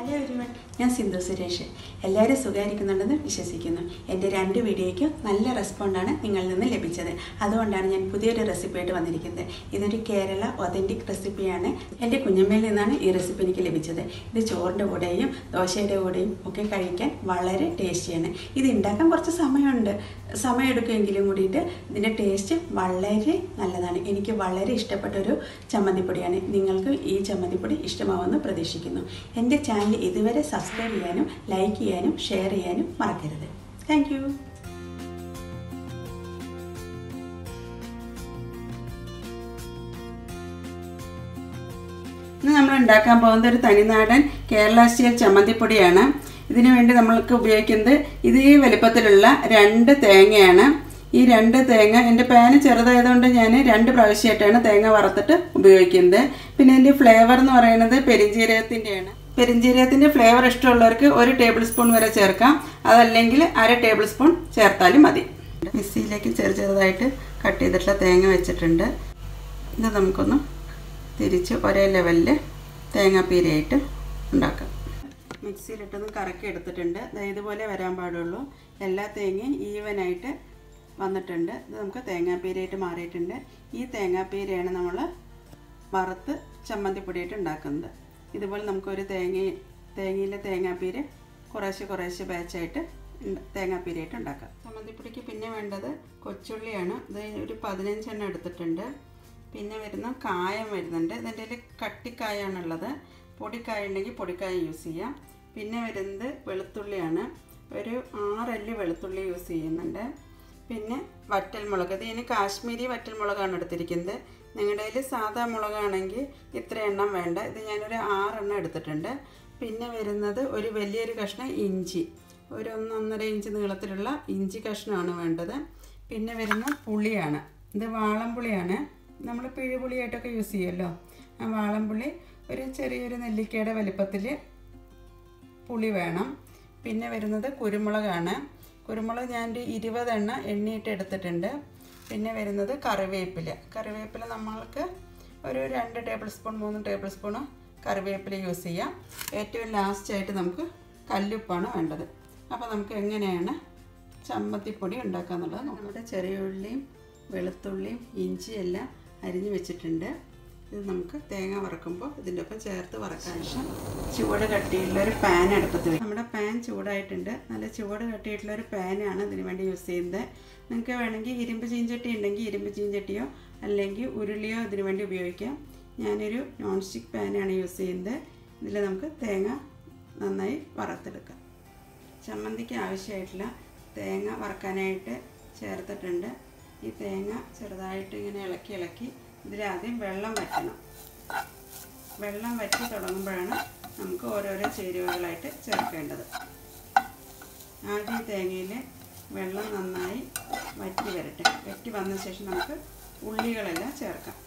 Hello everyone ഞാൻ സിന്ധു സുരേഷ് എല്ലാവരും സുഖമായിരിക്കുന്നുണ്ടെന്ന് വിശ്വസിക്കുന്നു എൻ്റെ രണ്ട് വീഡിയോയ്ക്കും നല്ല റെസ്പോണ്ടാണ് നിങ്ങളിൽ നിന്ന് ലഭിച്ചത് അതുകൊണ്ടാണ് ഞാൻ പുതിയൊരു റെസിപ്പിയായിട്ട് വന്നിരിക്കുന്നത് ഇതൊരു കേരള ഒതൻറ്റിക് റെസിപ്പിയാണ് എൻ്റെ കുഞ്ഞമ്മയിൽ നിന്നാണ് ഈ റെസിപ്പി എനിക്ക് ലഭിച്ചത് ഇത് ചോറിൻ്റെ കൂടെയും ദോശയുടെ കൂടെയും ഒക്കെ കഴിക്കാൻ വളരെ ടേസ്റ്റിയാണ് ഇത് ഉണ്ടാക്കാൻ കുറച്ച് സമയമുണ്ട് സമയം എടുക്കുമെങ്കിലും കൂടിയിട്ട് ഇതിൻ്റെ ടേസ്റ്റ് വളരെ നല്ലതാണ് എനിക്ക് വളരെ ഇഷ്ടപ്പെട്ട ഒരു ചമ്മന്തിപ്പൊടിയാണ് നിങ്ങൾക്ക് ഈ ചമ്മന്തിപ്പൊടി ഇഷ്ടമാവുമെന്ന് പ്രതീക്ഷിക്കുന്നു എൻ്റെ ചാനൽ ഇതുവരെ സബ്സ്ക്രൈബ് ചെയ്യാനും ലൈക്ക് ചെയ്യാനും ഷെയർ ചെയ്യാനും മറക്കരുത് താങ്ക് യു ഇന്ന് നമ്മൾ ഉണ്ടാക്കാൻ പോകുന്നത് ഒരു തനിനാടൻ കേരള സ്റ്റൈൽ ചമ്മന്തിപ്പൊടിയാണ് ഇതിനു വേണ്ടി നമ്മൾക്ക് ഉപയോഗിക്കുന്നത് ഇത് ഈ വലിപ്പത്തിലുള്ള രണ്ട് തേങ്ങയാണ് ഈ രണ്ട് തേങ്ങ എൻ്റെ പാന് ചെറുതായതുകൊണ്ട് ഞാൻ രണ്ട് പ്രാവശ്യമായിട്ടാണ് തേങ്ങ വറുത്തിട്ട് ഉപയോഗിക്കുന്നത് പിന്നെ ഇതിൻ്റെ ഫ്ലേവർ എന്ന് പറയുന്നത് പെരിഞ്ജീരകത്തിൻ്റെയാണ് പെരിഞ്ജീരകത്തിൻ്റെ ഫ്ലേവർ ഇഷ്ടമുള്ളവർക്ക് ഒരു ടേബിൾ സ്പൂൺ വരെ ചേർക്കാം അതല്ലെങ്കിൽ അര ടേബിൾ സ്പൂൺ ചേർത്താലും മതി മിക്സിയിലേക്ക് ചെറു ചെറുതായിട്ട് കട്ട് ചെയ്തിട്ടുള്ള തേങ്ങ വെച്ചിട്ടുണ്ട് ഇത് നമുക്കൊന്ന് തിരിച്ച് ഒരേ ലെവലിൽ തേങ്ങാപ്പീരയായിട്ട് ഉണ്ടാക്കാം മിക്സിയിലിട്ടൊന്ന് കറക്കി എടുത്തിട്ടുണ്ട് ദാ ഇതുപോലെ വരാൻ പാടുള്ളൂ എല്ലാ തേങ്ങയും ഈവനായിട്ട് വന്നിട്ടുണ്ട് ഇത് നമുക്ക് തേങ്ങാപ്പീരയായിട്ട് മാറിയിട്ടുണ്ട് ഈ തേങ്ങാപ്പീരയാണ് നമ്മൾ വറുത്ത് ചമ്മന്തിപ്പൊടിയായിട്ട് ഉണ്ടാക്കുന്നത് ഇതുപോലെ നമുക്കൊരു തേങ്ങ തേങ്ങയിലെ തേങ്ങാപ്പീര് കുറേശ്ശെ കുറേശ്ശെ ബാച്ചായിട്ട് തേങ്ങാപ്പീരയായിട്ട് ഉണ്ടാക്കാം ചമ്മന്തിപ്പൊടിക്ക് പിന്നെ വേണ്ടത് കൊച്ചുള്ളിയാണ് ഇത് ഒരു പതിനഞ്ചെണ്ണം എടുത്തിട്ടുണ്ട് പിന്നെ വരുന്ന കായം വരുന്നുണ്ട് ഇതിൻ്റെ കട്ടിക്കായാണുള്ളത് പൊടിക്കായ ഉണ്ടെങ്കിൽ പൊടിക്കായ യൂസ് ചെയ്യാം പിന്നെ വരുന്നത് വെളുത്തുള്ളിയാണ് ഒരു ആറല്ലി വെളുത്തുള്ളി യൂസ് ചെയ്യുന്നുണ്ട് പിന്നെ വറ്റൽമുളക് ഇത് ഇനി കാശ്മീരി വറ്റൽമുളകാണ് എടുത്തിരിക്കുന്നത് നിങ്ങളുടെ കയ്യിൽ സാധാ മുളകാണെങ്കിൽ ഇത്ര എണ്ണം വേണ്ട ഇത് ഞാനൊരു ആറെണ്ണം എടുത്തിട്ടുണ്ട് പിന്നെ വരുന്നത് ഒരു വലിയൊരു കഷ്ണം ഇഞ്ചി ഒരു ഒന്നൊന്നര ഇഞ്ച് നീളത്തിലുള്ള ഇഞ്ചി കഷ്ണമാണ് വേണ്ടത് പിന്നെ വരുന്ന പുളിയാണ് ഇത് വാളംപുളിയാണ് നമ്മൾ പിഴുപുളിയായിട്ടൊക്കെ യൂസ് ചെയ്യുമല്ലോ ആ വാളംപുളി ഒരു ചെറിയൊരു നെല്ലിക്കയുടെ വലിപ്പത്തിൽ പുളി വേണം പിന്നെ വരുന്നത് കുരുമുളകാണ് കുരുമുളക് ഞാൻ ഒരു ഇരുപതെണ്ണ എണ്ണയിട്ട് എടുത്തിട്ടുണ്ട് പിന്നെ വരുന്നത് കറിവേപ്പില കറിവേപ്പില നമ്മൾക്ക് ഒരു രണ്ട് ടേബിൾ സ്പൂൺ മൂന്ന് ടേബിൾ സ്പൂണ് കറിവേപ്പില യൂസ് ചെയ്യാം ഏറ്റവും ലാസ്റ്റായിട്ട് നമുക്ക് കല്ലുപ്പാണ് വേണ്ടത് അപ്പോൾ നമുക്ക് എങ്ങനെയാണ് ചമ്മന്തിപ്പൊടി ഉണ്ടാക്കുക എന്നുള്ളത് നമ്മുടെ ചെറിയ ഉള്ളിയും വെളുത്തുള്ളിയും ഇഞ്ചിയും എല്ലാം അരിഞ്ഞ് വെച്ചിട്ടുണ്ട് ഇത് നമുക്ക് തേങ്ങ വറക്കുമ്പോൾ ഇതിൻ്റെ ഒപ്പം ചേർത്ത് വറക്കാൻ ശേഷം ചൂട് കട്ടിയുള്ള ഒരു പാൻ അടുപ്പത്ത് വയ്ക്കും നമ്മുടെ പാൻ ചൂടായിട്ടുണ്ട് നല്ല ചൂട് കട്ടിയിട്ടുള്ള ഒരു പാനാണ് ഇതിന് വേണ്ടി യൂസ് ചെയ്യുന്നത് നിങ്ങൾക്ക് വേണമെങ്കിൽ ഇരുമ്പ് ചീഞ്ചട്ടി ഉണ്ടെങ്കിൽ ഇരുമ്പ് ചീഞ്ചട്ടിയോ അല്ലെങ്കിൽ ഉരുളിയോ ഇതിന് വേണ്ടി ഉപയോഗിക്കാം ഞാനൊരു നോൺ സ്റ്റിക്ക് പാനാണ് യൂസ് ചെയ്യുന്നത് ഇതിൽ നമുക്ക് തേങ്ങ നന്നായി വറുത്തെടുക്കാം ചമ്മന്തിക്ക് ആവശ്യമായിട്ടുള്ള തേങ്ങ വറക്കാനായിട്ട് ചേർത്തിട്ടുണ്ട് ഈ തേങ്ങ ചെറുതായിട്ട് ഇങ്ങനെ ഇളക്കി ഇളക്കി ഇതിലാദ്യം വെള്ളം വറ്റണം വെള്ളം വറ്റി തുടങ്ങുമ്പോഴാണ് നമുക്ക് ഓരോരോ ചേരുവകളായിട്ട് ചേർക്കേണ്ടത് ആദ്യം തേങ്ങയിൽ വെള്ളം നന്നായി വറ്റി വരട്ടെ വറ്റി വന്ന ശേഷം നമുക്ക് ഉള്ളികളെല്ലാം ചേർക്കാം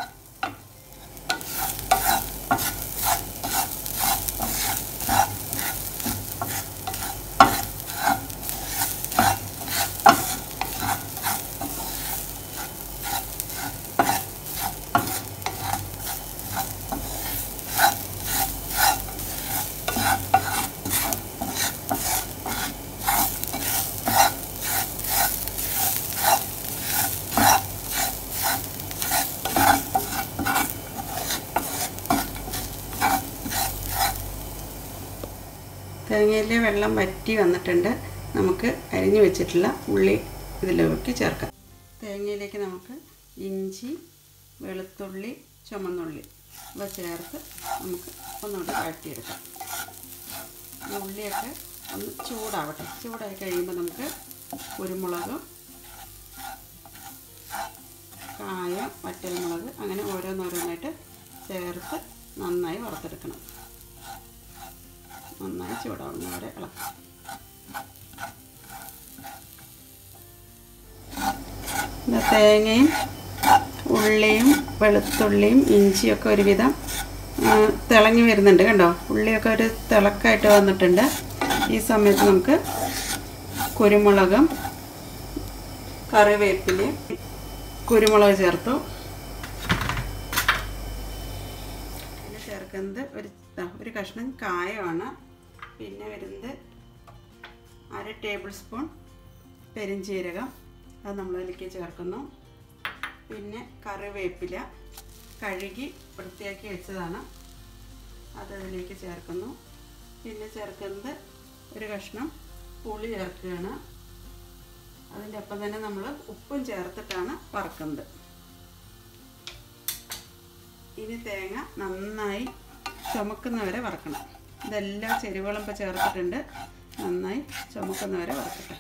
തേങ്ങയിലെ വെള്ളം വറ്റി വന്നിട്ടുണ്ട് നമുക്ക് അരിഞ്ഞു വെച്ചിട്ടുള്ള ഉള്ളി ഇതിലേക്ക് ചേർക്കാം തേങ്ങയിലേക്ക് നമുക്ക് ഇഞ്ചി വെളുത്തുള്ളി ചുമന്നുള്ളി ഇവ ചേർത്ത് നമുക്ക് ഒന്നുകൂടി വഴറ്റിയെടുക്കാം ഈ ഉള്ളിയൊക്കെ ഒന്ന് ചൂടാവട്ടെ ചൂടായി കഴിയുമ്പോൾ നമുക്ക് കുരുമുളകും കായം വറ്റൽമുളക് അങ്ങനെ ഓരോന്നോരോന്നായിട്ട് ചേർത്ത് നന്നായി വറുത്തെടുക്കണം നന്നായി ചൂടാവുന്ന വരെ ഇളക്കാം തേങ്ങയും ഉള്ളിയും വെളുത്തുള്ളിയും ഇഞ്ചിയൊക്കെ ഒരുവിധം തിളങ്ങി വരുന്നുണ്ട് കണ്ടോ ഉള്ളിയൊക്കെ ഒരു തിളക്കായിട്ട് വന്നിട്ടുണ്ട് ഈ സമയത്ത് നമുക്ക് കുരുമുളകും കറിവേപ്പിലയും കുരുമുളക് ചേർത്തു പിന്നെ ചേർക്കുന്നത് ഒരു ദാ ഒരു കഷ്ണം കായമാണ് പിന്നെ വരുന്നത് അര ടേബിൾ സ്പൂൺ പെരിഞ്ചീരകം അത് നമ്മളതിലേക്ക് ചേർക്കുന്നു പിന്നെ കറിവേപ്പില കഴുകി വൃത്തിയാക്കി വെച്ചതാണ് അത് അതിലേക്ക് ചേർക്കുന്നു പിന്നെ ചേർക്കുന്നത് ഒരു കഷ്ണം പുളി ചേർക്കുകയാണ് അതിൻ്റെ ഒപ്പം തന്നെ നമ്മൾ ഉപ്പും ചേർത്തിട്ടാണ് വറക്കുന്നത് ഇനി തേങ്ങ നന്നായി ചുമക്കുന്നവരെ വറക്കണം ഇതെല്ലാം ചെരുവകളും ഇപ്പോൾ ചേർത്തിട്ടുണ്ട് നന്നായി ചുമക്കുന്നവരെ വറക്കട്ടെ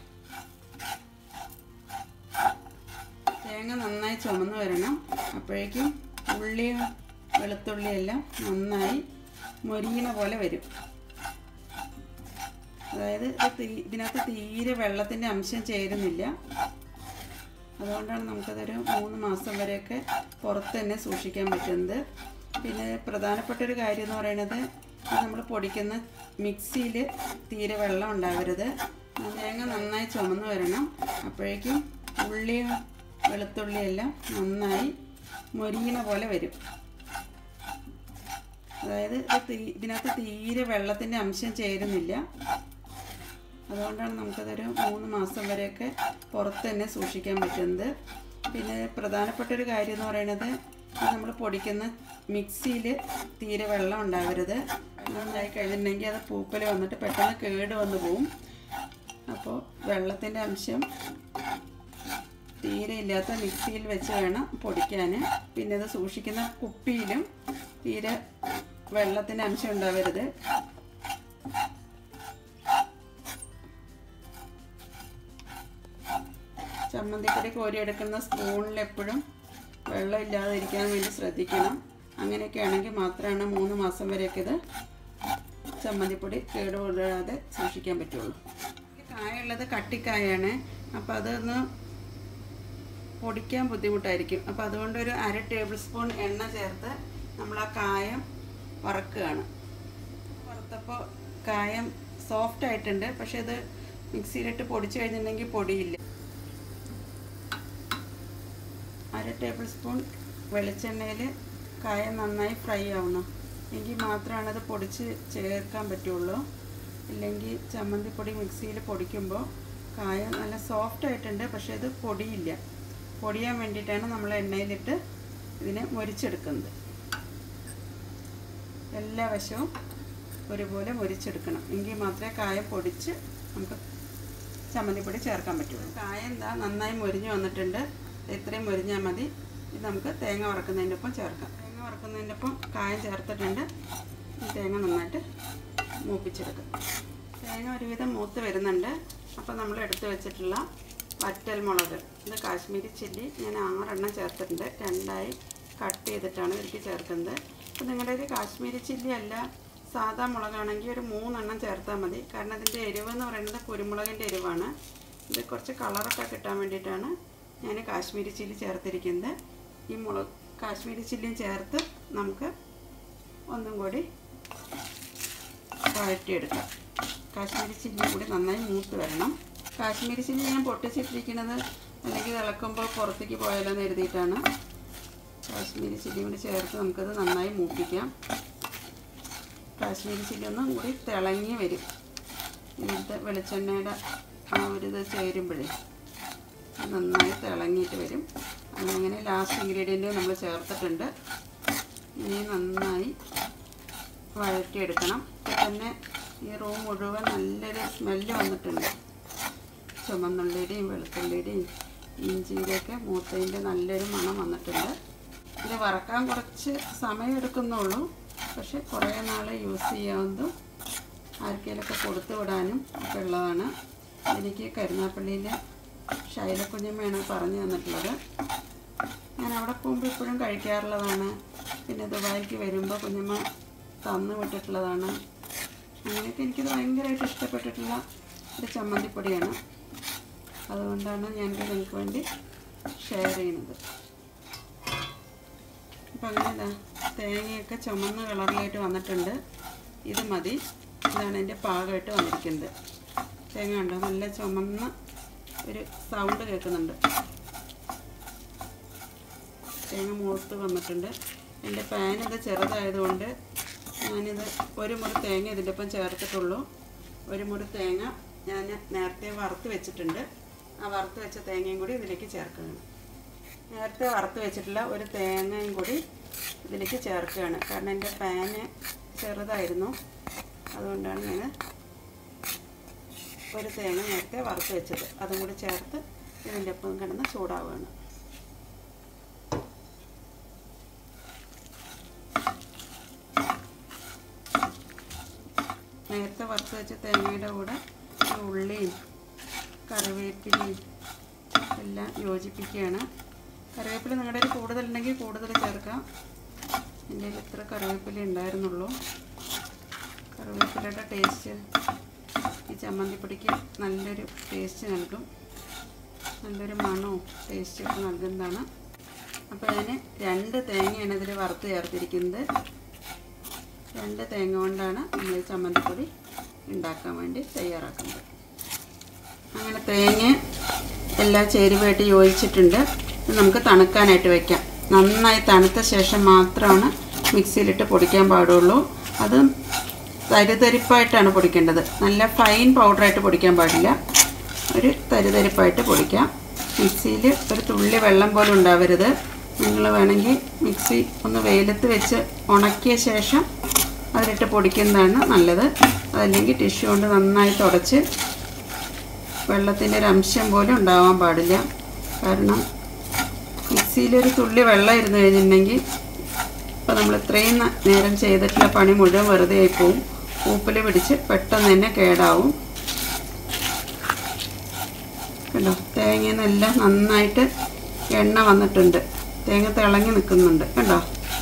തേങ്ങ നന്നായി ചുമന്ന് വരണം അപ്പോഴേക്കും ഉള്ളിയും വെളുത്തുള്ളിയെല്ലാം നന്നായി മൊരിയണ പോലെ വരും അതായത് ഇത് തീ ഇതിനകത്ത് തീരെ വെള്ളത്തിൻ്റെ അംശം ചേരുന്നില്ല അതുകൊണ്ടാണ് നമുക്കതൊരു മൂന്ന് മാസം വരെയൊക്കെ പുറത്ത് തന്നെ സൂക്ഷിക്കാൻ പറ്റുന്നത് പിന്നെ പ്രധാനപ്പെട്ട ഒരു കാര്യം എന്ന് പറയുന്നത് നമ്മൾ പൊടിക്കുന്ന മിക്സിയിൽ തീരെ വെള്ളം ഉണ്ടാവരുത് തേങ്ങ നന്നായി ചുമന്ന് വരണം അപ്പോഴേക്കും ഉള്ളിയും വെളുത്തുള്ളിയെല്ലാം നന്നായി മൊരിയണ പോലെ വരും അതായത് ഇത് തീ ഇതിനകത്ത് തീരെ വെള്ളത്തിൻ്റെ അംശം ചേരുന്നില്ല അതുകൊണ്ടാണ് നമുക്കതൊരു മൂന്ന് മാസം വരെയൊക്കെ പുറത്ത് തന്നെ സൂക്ഷിക്കാൻ പറ്റുന്നത് പിന്നെ പ്രധാനപ്പെട്ട ഒരു കാര്യം എന്ന് പറയുന്നത് നമ്മൾ പൊടിക്കുന്ന മിക്സിയിൽ തീരെ വെള്ളം ഉണ്ടാവരുത് നന്നായി കഴിഞ്ഞിട്ടുണ്ടെങ്കിൽ അത് പൂപ്പൽ വന്നിട്ട് പെട്ടെന്ന് കേട് വന്ന് പോവും അപ്പോൾ വെള്ളത്തിൻ്റെ അംശം തീരെ ഇല്ലാത്ത മിക്സിയിൽ വെച്ച് വേണം പൊടിക്കാൻ പിന്നെ അത് സൂക്ഷിക്കുന്ന കുപ്പിയിലും തീരെ വെള്ളത്തിൻ്റെ അംശം ഉണ്ടാവരുത് ചമ്മന്തിപ്പൊടി കോരിയെടുക്കുന്ന സ്പൂണിൽ എപ്പോഴും വെള്ളം ഇല്ലാതിരിക്കാൻ വേണ്ടി ശ്രദ്ധിക്കണം അങ്ങനെയൊക്കെ ആണെങ്കിൽ മാത്രമാണ് മൂന്ന് മാസം വരെയൊക്കെ ഇത് ചമ്മന്തിപ്പൊടി കേടുകൂടാതെ സൂക്ഷിക്കാൻ പറ്റുള്ളൂ കായുള്ളത് കട്ടിക്കായാണ് അപ്പോൾ അതൊന്ന് പൊടിക്കാൻ ബുദ്ധിമുട്ടായിരിക്കും അപ്പോൾ അതുകൊണ്ട് ഒരു അര ടേബിൾ സ്പൂൺ എണ്ണ ചേർത്ത് നമ്മൾ ആ കായം വറക്കുകയാണ് വറുത്തപ്പോൾ കായം സോഫ്റ്റ് ആയിട്ടുണ്ട് പക്ഷേ ഇത് മിക്സിയിലിട്ട് പൊടിച്ചു കഴിഞ്ഞിട്ടുണ്ടെങ്കിൽ പൊടിയില്ല അര ടേബിൾ സ്പൂൺ വെളിച്ചെണ്ണയിൽ കായം നന്നായി ഫ്രൈ ആവണം എങ്കിൽ മാത്രമാണ് അത് പൊടിച്ച് ചേർക്കാൻ പറ്റുള്ളൂ ഇല്ലെങ്കിൽ ചമ്മന്തിപ്പൊടി മിക്സിയിൽ പൊടിക്കുമ്പോൾ കായം നല്ല സോഫ്റ്റ് ആയിട്ടുണ്ട് പക്ഷേ ഇത് പൊടിയില്ല പൊടിയാൻ വേണ്ടിയിട്ടാണ് നമ്മൾ എണ്ണയിലിട്ട് ഇതിനെ മൊരിച്ചെടുക്കുന്നത് എല്ലാ വശവും ഒരുപോലെ മൊരിച്ചെടുക്കണം എങ്കിൽ മാത്രമേ കായം പൊടിച്ച് നമുക്ക് ചമ്മന്തിപ്പൊടി ചേർക്കാൻ പറ്റുള്ളൂ കായം എന്താ നന്നായി മൊരിഞ്ഞ് വന്നിട്ടുണ്ട് ഇത്രയും മൊരിഞ്ഞാൽ മതി ഇത് നമുക്ക് തേങ്ങ വറക്കുന്നതിൻ്റെ ഒപ്പം ചേർക്കാം തേങ്ങ വറക്കുന്നതിൻ്റെ ഒപ്പം കായം ചേർത്തിട്ടുണ്ട് ഈ തേങ്ങ നന്നായിട്ട് മൂപ്പിച്ചെടുക്കാം തേങ്ങ ഒരുവിധം മൂത്ത് വരുന്നുണ്ട് അപ്പോൾ നമ്മൾ എടുത്ത് വെച്ചിട്ടുള്ള വറ്റൽ മുളക് ഇത് കാശ്മീരി ചില്ലി ഞാൻ ആറെണ്ണം ചേർത്തിട്ടുണ്ട് രണ്ടായി കട്ട് ചെയ്തിട്ടാണ് ഇതിലേക്ക് ചേർക്കുന്നത് അപ്പോൾ നിങ്ങളുടെ ഒരു കാശ്മീരി ചില്ലി അല്ല സാധാ മുളകാണെങ്കിൽ ഒരു മൂന്നെണ്ണം ചേർത്താൽ മതി കാരണം അതിൻ്റെ എരിവ് എന്ന് പറയുന്നത് കുരുമുളകിൻ്റെ എരിവാണ് ഇത് കുറച്ച് കളറൊക്കെ കിട്ടാൻ വേണ്ടിയിട്ടാണ് ഞാൻ കാശ്മീരി ചില്ലി ചേർത്തിരിക്കുന്നത് ഈ മുളക് കാശ്മീരി ചില്ലിയും ചേർത്ത് നമുക്ക് ഒന്നും കൂടി വഴറ്റിയെടുക്കാം കാശ്മീരി ചില്ലി കൂടി നന്നായി മൂത്ത് വരണം കാശ്മീരി ചില്ലി ഞാൻ പൊട്ടിച്ചിട്ടിരിക്കുന്നത് അല്ലെങ്കിൽ ഇളക്കുമ്പോൾ പുറത്തേക്ക് പോയാലോ എന്ന് എഴുതിയിട്ടാണ് കാശ്മീരി ചില്ലി കൂടി ചേർത്ത് നമുക്കത് നന്നായി മൂപ്പിക്കാം കാശ്മീരി ചില്ലി ഒന്നും കൂടി തിളങ്ങി വരും ഇന്നത്തെ വെളിച്ചെണ്ണയുടെ ആ ഒരു ഇത് ചേരുമ്പോഴേ നന്നായി തിളങ്ങിയിട്ട് വരും അങ്ങനെ ലാസ്റ്റ് ഇൻഗ്രീഡിയൻറ്റ് നമ്മൾ ചേർത്തിട്ടുണ്ട് ഇനി നന്നായി വഴറ്റിയെടുക്കണം ഇപ്പം തന്നെ ഈ റൂം മുഴുവൻ നല്ലൊരു സ്മെല്ല് വന്നിട്ടുണ്ട് ചുമന്നുള്ളിയുടെയും വെളുത്തുള്ളിയുടെയും ഇഞ്ചിയുടെയൊക്കെ മൂത്തതിൻ്റെ നല്ലൊരു മണം വന്നിട്ടുണ്ട് ഇത് വറക്കാൻ കുറച്ച് സമയം എടുക്കുന്നുള്ളൂ പക്ഷെ കുറേ നാൾ യൂസ് ചെയ്യാവുന്നതും ആർക്കെങ്കിലൊക്കെ കൊടുത്തു വിടാനും ഒക്കെ ഉള്ളതാണ് എനിക്ക് കരുനാപ്പള്ളിയിലെ ശൈലക്കുഞ്ഞമ്മയാണ് പറഞ്ഞു തന്നിട്ടുള്ളത് ഞാൻ അവിടെ പോകുമ്പോൾ ഇപ്പോഴും കഴിക്കാറുള്ളതാണ് പിന്നെ ദുബായിക്ക് വരുമ്പോൾ കുഞ്ഞമ്മ തന്നു വിട്ടിട്ടുള്ളതാണ് അങ്ങനെയൊക്കെ എനിക്കിത് ഭയങ്കരമായിട്ട് ഇഷ്ടപ്പെട്ടിട്ടുള്ള ഒരു ചമ്മന്തിപ്പൊടിയാണ് അതുകൊണ്ടാണ് ഞാനിത് നിങ്ങൾക്ക് വേണ്ടി ഷെയർ ചെയ്യുന്നത് അപ്പം അങ്ങനെ ഇതാ തേങ്ങയൊക്കെ ചുമന്ന കളറിലായിട്ട് വന്നിട്ടുണ്ട് ഇത് മതി ഇതാണ് എൻ്റെ പാകമായിട്ട് വന്നിരിക്കുന്നത് തേങ്ങ ഉണ്ടോ നല്ല ചുമന്ന ഒരു സൗണ്ട് കേൾക്കുന്നുണ്ട് തേങ്ങ മൂത്ത് വന്നിട്ടുണ്ട് എൻ്റെ പാൻ ഇത് ചെറുതായതുകൊണ്ട് ഞാനിത് ഒരു മുറി തേങ്ങ ഇതിൻ്റെ ഒപ്പം ചേർത്തിട്ടുള്ളൂ ഒരു മുറി തേങ്ങ ഞാൻ നേരത്തെ വറുത്ത് വെച്ചിട്ടുണ്ട് ആ വറുത്ത് വെച്ച തേങ്ങയും കൂടി ഇതിലേക്ക് ചേർക്കുകയാണ് നേരത്തെ വറുത്ത് വെച്ചിട്ടുള്ള ഒരു തേങ്ങയും കൂടി ഇതിലേക്ക് ചേർക്കുകയാണ് കാരണം എൻ്റെ പാന് ചെറുതായിരുന്നു അതുകൊണ്ടാണ് ഞാൻ ഒരു തേങ്ങ നേരത്തെ വറുത്ത് വെച്ചത് അതും കൂടി ചേർത്ത് ഇതിൻ്റെ ഒപ്പം കിടന്ന് ചൂടാവുകയാണ് നേരത്തെ വറുത്ത് വെച്ച തേങ്ങയുടെ കൂടെ ഈ ഉള്ളിയും കറിവേപ്പിലയും എല്ലാം യോജിപ്പിക്കുകയാണ് കറിവേപ്പില നിങ്ങളുടെ കയ്യിൽ കൂടുതലുണ്ടെങ്കിൽ കൂടുതൽ ചേർക്കാം എൻ്റെ കയ്യിൽ ഇത്ര കറിവേപ്പില ഉണ്ടായിരുന്നുള്ളൂ കറിവേപ്പിലയുടെ ടേസ്റ്റ് ഈ ചമ്മന്തിപ്പൊടിക്ക് നല്ലൊരു ടേസ്റ്റ് നൽകും നല്ലൊരു മണവും ടേസ്റ്റും ഒക്കെ നൽകുന്നതാണ് അപ്പോൾ ഞാൻ രണ്ട് തേങ്ങയാണ് ഇതിൽ വറുത്ത് ചേർത്തിരിക്കുന്നത് രണ്ട് തേങ്ങ കൊണ്ടാണ് നമ്മൾ ഈ ചമ്മന്തിപ്പൊടി ഉണ്ടാക്കാൻ വേണ്ടി തയ്യാറാക്കുന്നത് അങ്ങനെ തേങ്ങ എല്ലാ ചേരുവയായിട്ട് യോജിച്ചിട്ടുണ്ട് ഇത് നമുക്ക് തണുക്കാനായിട്ട് വെക്കാം നന്നായി തണുത്ത ശേഷം മാത്രമാണ് മിക്സിയിലിട്ട് പൊടിക്കാൻ പാടുള്ളൂ അത് തരിതരിപ്പായിട്ടാണ് പൊടിക്കേണ്ടത് നല്ല ഫൈൻ പൗഡറായിട്ട് പൊടിക്കാൻ പാടില്ല ഒരു തരിതരിപ്പായിട്ട് പൊടിക്കാം മിക്സിയിൽ ഒരു തുള്ളി വെള്ളം പോലും ഉണ്ടാവരുത് നിങ്ങൾ വേണമെങ്കിൽ മിക്സി ഒന്ന് വെയിലത്ത് വെച്ച് ഉണക്കിയ ശേഷം അതിലിട്ട് പൊടിക്കുന്നതാണ് നല്ലത് അതല്ലെങ്കിൽ ടിഷ്യൂ കൊണ്ട് നന്നായി തുടച്ച് വെള്ളത്തിൻ്റെ ഒരു അംശം പോലും ഉണ്ടാവാൻ പാടില്ല കാരണം മിക്സിയിലൊരു തുള്ളി വെള്ളം ഇരുന്ന് കഴിഞ്ഞിട്ടുണ്ടെങ്കിൽ ഇപ്പോൾ നമ്മൾ ഇത്രയും ന- നേരം ചെയ്തിട്ടുള്ള പണി മുഴുവൻ വെറുതെ ആയിപ്പോവും ഉപ്പിൽ പിടിച്ച് പെട്ടെന്ന് തന്നെ കേടാവും കണ്ടോ തേങ്ങയിൽ നിന്നെല്ലാം നന്നായിട്ട് എണ്ണ വന്നിട്ടുണ്ട് തേങ്ങ തിളങ്ങി നിൽക്കുന്നുണ്ട് കണ്ടോ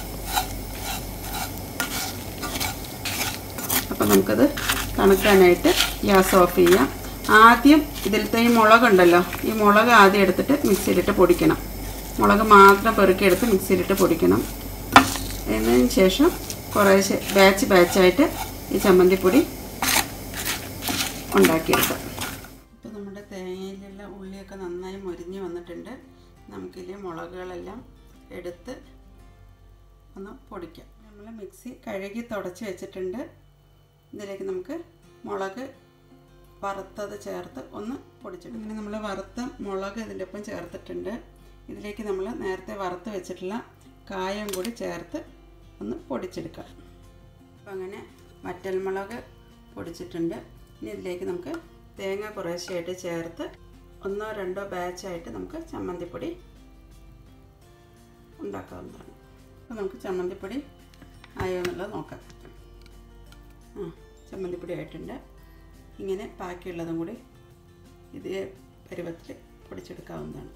അപ്പം നമുക്കത് തണുക്കാനായിട്ട് ഗ്യാസ് ഓഫ് ചെയ്യാം ആദ്യം ഇതിലത്തെ ഈ മുളകുണ്ടല്ലോ ഈ മുളക് ആദ്യം എടുത്തിട്ട് മിക്സിയിലിട്ട് പൊടിക്കണം മുളക് മാത്രം പെറുക്കിയെടുത്ത് മിക്സിയിലിട്ട് പൊടിക്കണം എന്നതിന് ശേഷം കുറേശ്ശെ ബാച്ച് ബാച്ചായിട്ട് ഈ ചമ്മന്തിപ്പൊടി ഉണ്ടാക്കിയെടുക്കാം ഇപ്പോൾ നമ്മുടെ തേങ്ങയിലുള്ള ഉള്ളിയൊക്കെ നന്നായി മൊരിഞ്ഞ് വന്നിട്ടുണ്ട് നമുക്കിതിലെ മുളകുകളെല്ലാം എടുത്ത് ഒന്ന് പൊടിക്കാം നമ്മൾ മിക്സി കഴുകി തുടച്ച് വെച്ചിട്ടുണ്ട് ഇതിലേക്ക് നമുക്ക് മുളക് വറുത്തത് ചേർത്ത് ഒന്ന് പൊടിച്ചെടുക്കും ഇങ്ങനെ നമ്മൾ വറുത്ത മുളക് ഇതിൻ്റെ ഒപ്പം ചേർത്തിട്ടുണ്ട് ഇതിലേക്ക് നമ്മൾ നേരത്തെ വറുത്ത് വെച്ചിട്ടുള്ള കായം കൂടി ചേർത്ത് ഒന്ന് പൊടിച്ചെടുക്കാം അപ്പം അങ്ങനെ വറ്റൽമുളക് പൊടിച്ചിട്ടുണ്ട് ഇനി ഇതിലേക്ക് നമുക്ക് തേങ്ങ കുറേശ്ശെയായിട്ട് ചേർത്ത് ഒന്നോ രണ്ടോ ബാച്ചായിട്ട് നമുക്ക് ചമ്മന്തിപ്പൊടി ഉണ്ടാക്കാവുന്നതാണ് അപ്പോൾ നമുക്ക് ചമ്മന്തിപ്പൊടി ആയോ എന്നുള്ളത് നോക്കാം ആ ചമ്മന്തിപ്പൊടി ആയിട്ടുണ്ട് ഇങ്ങനെ ബാക്കിയുള്ളതും കൂടി ഇതേ പരുവത്തിൽ പൊടിച്ചെടുക്കാവുന്നതാണ്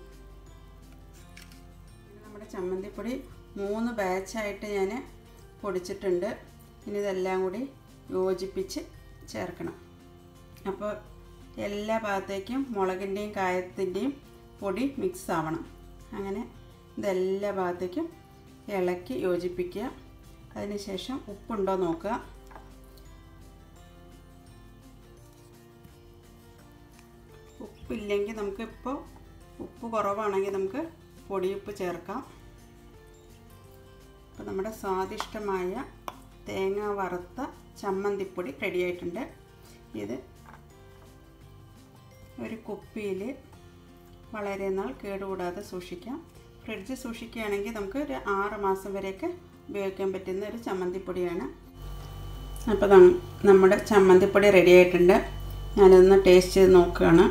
ഇനി നമ്മുടെ ചമ്മന്തിപ്പൊടി മൂന്ന് ബാച്ചായിട്ട് ഞാൻ പൊടിച്ചിട്ടുണ്ട് ഇനി ഇതെല്ലാം കൂടി യോജിപ്പിച്ച് ചേർക്കണം അപ്പോൾ എല്ലാ ഭാഗത്തേക്കും മുളകിൻ്റെയും കായത്തിൻ്റെയും പൊടി മിക്സ് ആവണം അങ്ങനെ ഇതെല്ലാ ഭാഗത്തേക്കും ഇളക്കി യോജിപ്പിക്കുക അതിനുശേഷം ഉപ്പുണ്ടോ നോക്കുക ഉപ്പില്ലെങ്കിൽ നമുക്കിപ്പോൾ ഉപ്പ് കുറവാണെങ്കിൽ നമുക്ക് പൊടിയുപ്പ് ചേർക്കാം അപ്പോൾ നമ്മുടെ സ്വാദിഷ്ടമായ തേങ്ങ വറുത്ത ചമ്മന്തിപ്പൊടി റെഡി ആയിട്ടുണ്ട് ഇത് ഒരു കുപ്പിയിൽ വളരെ നാൾ കേടുകൂടാതെ സൂക്ഷിക്കാം ഫ്രിഡ്ജിൽ സൂക്ഷിക്കുകയാണെങ്കിൽ നമുക്ക് ഒരു ആറ് മാസം വരെയൊക്കെ ഉപയോഗിക്കാൻ പറ്റുന്ന ഒരു ചമ്മന്തിപ്പൊടിയാണ് അപ്പോൾ നം- നമ്മുടെ ചമ്മന്തിപ്പൊടി റെഡി ആയിട്ടുണ്ട് ഞാനൊന്ന് ടേസ്റ്റ് ചെയ്ത് നോക്കുകയാണ്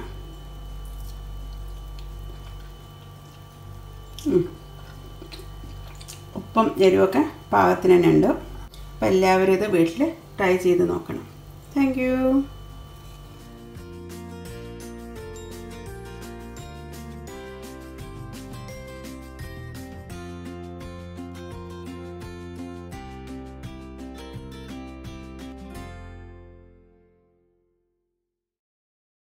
ഉം. ഉപ്പും എരിവൊക്കെ പാകത്തിന് തന്നെ ഉണ്ട് അപ്പോൾ എല്ലാവരും ഇത് വീട്ടിൽ ട്രൈ ചെയ്ത് നോക്കണം താങ്ക് യു